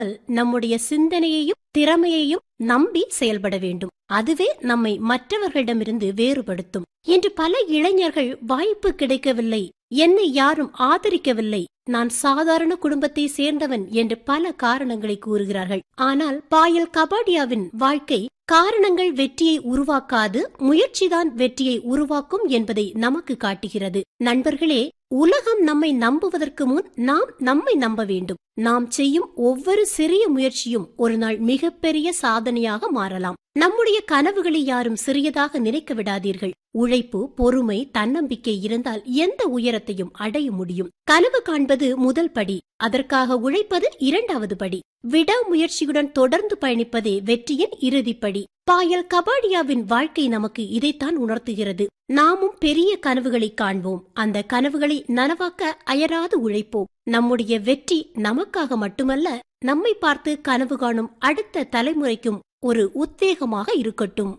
நம்முடைய சிந்தனையையும் திறமையையும் நம்பி செயல்பட வேண்டும் அதுவே நம்மை மற்றவர்களிடமிருந்து வேறுபடுத்தும் இன்று பல இளைஞர்கள் வாய்ப்பு கிடைக்கவில்லை என்னை யாரும் ஆதரிக்கவில்லை நான் சாதாரண குடும்பத்தை சேர்ந்தவன் என்று பல காரணங்களை கூறுகிறார்கள் ஆனால் பாயல் கபாடியாவின் வாழ்க்கை காரணங்கள் வெற்றியை உருவாக்காது முயற்சிதான் வெற்றியை உருவாக்கும் என்பதை நமக்கு காட்டுகிறது நண்பர்களே உலகம் நம்மை நம்புவதற்கு முன் நாம் நம்மை நம்ப வேண்டும் நாம் செய்யும் ஒவ்வொரு சிறிய முயற்சியும் ஒரு நாள் மிகப்பெரிய சாதனையாக மாறலாம் நம்முடைய கனவுகளை யாரும் சிறியதாக நினைக்க விடாதீர்கள் உழைப்பு பொறுமை தன்னம்பிக்கை இருந்தால் எந்த உயரத்தையும் அடைய முடியும் கனவு காண்பது முதல் படி அதற்காக உழைப்பது இரண்டாவது படி விடாமுயற்சியுடன் தொடர்ந்து பயணிப்பதே வெற்றியின் இறுதிப்படி பாயல் கபாடியாவின் வாழ்க்கை நமக்கு இதைத்தான் உணர்த்துகிறது நாமும் பெரிய கனவுகளை காண்போம் அந்த கனவுகளை நனவாக்க அயராது உழைப்போம் நம்முடைய வெற்றி நமக்காக மட்டுமல்ல நம்மை பார்த்து கனவு காணும் அடுத்த தலைமுறைக்கும் ஒரு உத்வேகமாக இருக்கட்டும்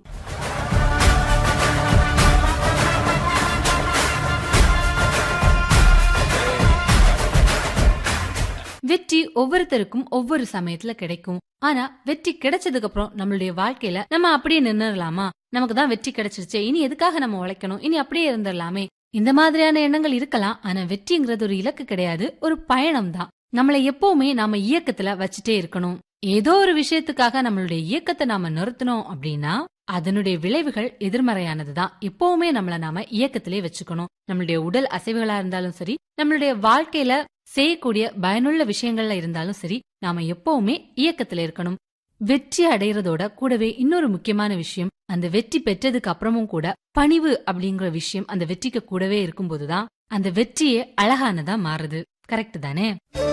வெற்றி ஒவ்வொருத்தருக்கும் ஒவ்வொரு சமயத்துல கிடைக்கும் ஆனா வெற்றி கிடைச்சதுக்கு அப்புறம் நம்மளுடைய வாழ்க்கையில நம்ம அப்படியே நின்னுடலாமா நமக்கு தான் வெற்றி கிடைச்சிருச்சு இனி எதுக்காக நம்ம உழைக்கணும் இனி அப்படியே இருந்துடலாமே இந்த மாதிரியான எண்ணங்கள் இருக்கலாம் ஆனா வெற்றிங்கிறது ஒரு இலக்கு கிடையாது ஒரு பயணம் தான் நம்மளை எப்பவுமே நாம இயக்கத்துல வச்சுட்டே இருக்கணும் ஏதோ ஒரு விஷயத்துக்காக நம்மளுடைய இயக்கத்தை நாம நிறுத்தணும் அப்படின்னா அதனுடைய விளைவுகள் எதிர்மறையானதுதான் எப்பவுமே நம்மள நாம இயக்கத்திலே வச்சுக்கணும் நம்மளுடைய உடல் அசைவுகளா இருந்தாலும் சரி நம்மளுடைய வாழ்க்கையில செய்யக்கூடிய பயனுள்ள விஷயங்கள்ல இருந்தாலும் சரி நாம எப்பவுமே இயக்கத்துல இருக்கணும் வெற்றி அடைறதோட கூடவே இன்னொரு முக்கியமான விஷயம் அந்த வெற்றி பெற்றதுக்கு அப்புறமும் கூட பணிவு அப்படிங்கிற விஷயம் அந்த வெற்றிக்கு கூடவே இருக்கும்போதுதான் அந்த வெற்றியே அழகானதா மாறுது கரெக்ட் தானே